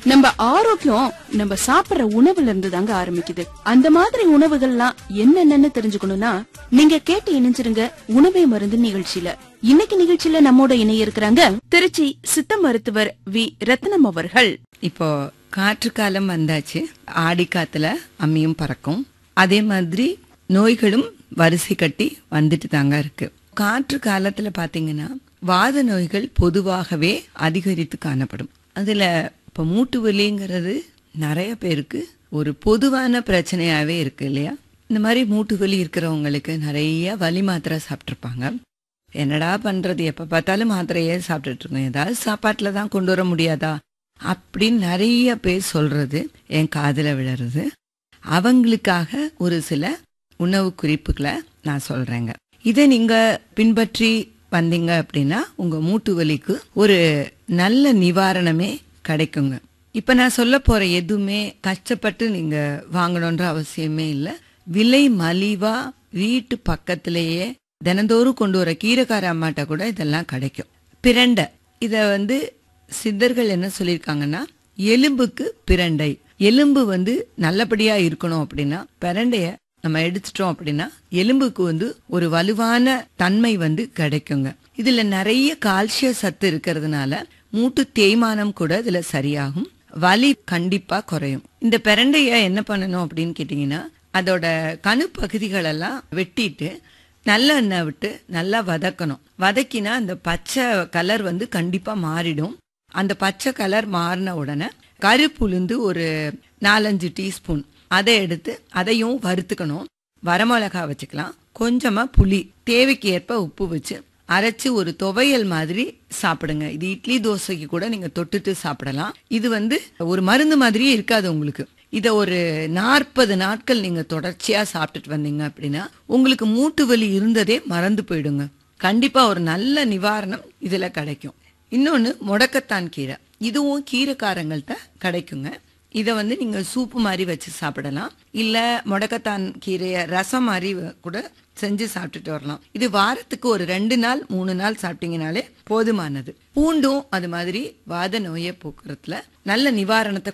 நம்ம ஆரோக்கியம் நம்ம சாப்பிடுற உணவுல இருந்து தாங்க ஆரம்பிக்குது அந்த மாதிரி உணவுகள்லாம் என்னென்னன்னு தெரிஞ்சுக்கணும்னா நீங்க கேட்டு இணைஞ்சிருங்க உணவே மருந்து நிகழ்ச்சியில இன்னைக்கு நிகழ்ச்சியில நம்மோட இணைய இருக்கிறாங்க திருச்சி சித்த மருத்துவர் வி ரத்னம் அவர்கள் இப்போ காற்று காலம் வந்தாச்சு ஆடி காத்துல அம்மியும் பறக்கும் அதே மாதிரி நோய்களும் வரிசை கட்டி வந்துட்டு தாங்க இருக்கு காற்று காலத்துல பாத்தீங்கன்னா வாத நோய்கள் பொதுவாகவே அதிகரித்து காணப்படும் அதுல இப்ப மூட்டு வலிங்கிறது நிறைய பேருக்கு ஒரு பொதுவான பிரச்சனையாவே இருக்கு இல்லையா இந்த மாதிரி மூட்டு வலி இருக்கிறவங்களுக்கு நிறைய வலி மாத்திரை சாப்பிட்ருப்பாங்க என்னடா பண்றது எப்ப பார்த்தாலும் மாத்திரையே சாப்பிட்டுட்டு இருக்கோம் ஏதாவது சாப்பாட்டுல தான் கொண்டு வர முடியாதா அப்படின்னு நிறைய பேர் சொல்றது என் காதுல விழறது அவங்களுக்காக ஒரு சில உணவு குறிப்புகளை நான் சொல்றேங்க இதை நீங்க பின்பற்றி வந்தீங்க அப்படின்னா உங்க மூட்டு வலிக்கு ஒரு நல்ல நிவாரணமே கிடைக்குங்க இப்ப நான் சொல்ல போற எதுவுமே கஷ்டப்பட்டு நீங்க வாங்கணுன்ற அவசியமே இல்லை விலை மலிவா வீட்டு பக்கத்திலேயே தினந்தோறும் கொண்டு வர கீரைக்கார அம்மாட்ட கூட இதெல்லாம் கிடைக்கும் பிரண்டை இத வந்து சித்தர்கள் என்ன சொல்லியிருக்காங்கன்னா எலும்புக்கு பிரண்டை எலும்பு வந்து நல்லபடியா இருக்கணும் அப்படின்னா பிரண்டைய நம்ம எடுத்துட்டோம் அப்படின்னா எலும்புக்கு வந்து ஒரு வலுவான தன்மை வந்து கிடைக்குங்க இதுல நிறைய கால்சிய சத்து இருக்கிறதுனால மூட்டு தேய்மானம் கூட இதுல சரியாகும் வலி கண்டிப்பா குறையும் இந்த பிரண்டைய என்ன பண்ணணும் அப்படின்னு கேட்டீங்கன்னா அதோட கணு பகுதிகளெல்லாம் வெட்டிட்டு நல்லெண்ணெய் விட்டு நல்லா வதக்கணும் வதக்கினா அந்த பச்சை கலர் வந்து கண்டிப்பா மாறிடும் அந்த பச்சை கலர் மாறின உடனே கருப்புளுந்து ஒரு நாலஞ்சு டீஸ்பூன் அதை எடுத்து அதையும் வறுத்துக்கணும் வரமிளகா வச்சுக்கலாம் கொஞ்சமா புளி தேவைக்கு ஏற்ப உப்பு வச்சு அரைச்சு ஒரு துவையல் மாதிரி சாப்பிடுங்க இது இட்லி தோசைக்கு கூட நீங்க தொட்டுட்டு சாப்பிடலாம் இது வந்து ஒரு மருந்து மாதிரியே இருக்காது உங்களுக்கு இத ஒரு நாற்பது நாட்கள் நீங்க தொடர்ச்சியா சாப்பிட்டுட்டு வந்தீங்க அப்படின்னா உங்களுக்கு மூட்டு வலி இருந்ததே மறந்து போயிடுங்க கண்டிப்பா ஒரு நல்ல நிவாரணம் இதுல கிடைக்கும் இன்னொன்னு முடக்கத்தான் கீரை இதுவும் கீரைக்காரங்கள்ட்ட கிடைக்குங்க இதை வந்து நீங்க சூப்பு மாதிரி வச்சு சாப்பிடலாம் இல்ல முடக்கத்தான் கீரைய ரசம் மாதிரி கூட செஞ்சு சாப்பிட்டுட்டு வரலாம் இது வாரத்துக்கு ஒரு ரெண்டு நாள் மூணு நாள் சாப்பிட்டீங்கனாலே போதுமானது பூண்டும் அது மாதிரி வாத நோயை போக்குறதுல நல்ல நிவாரணத்தை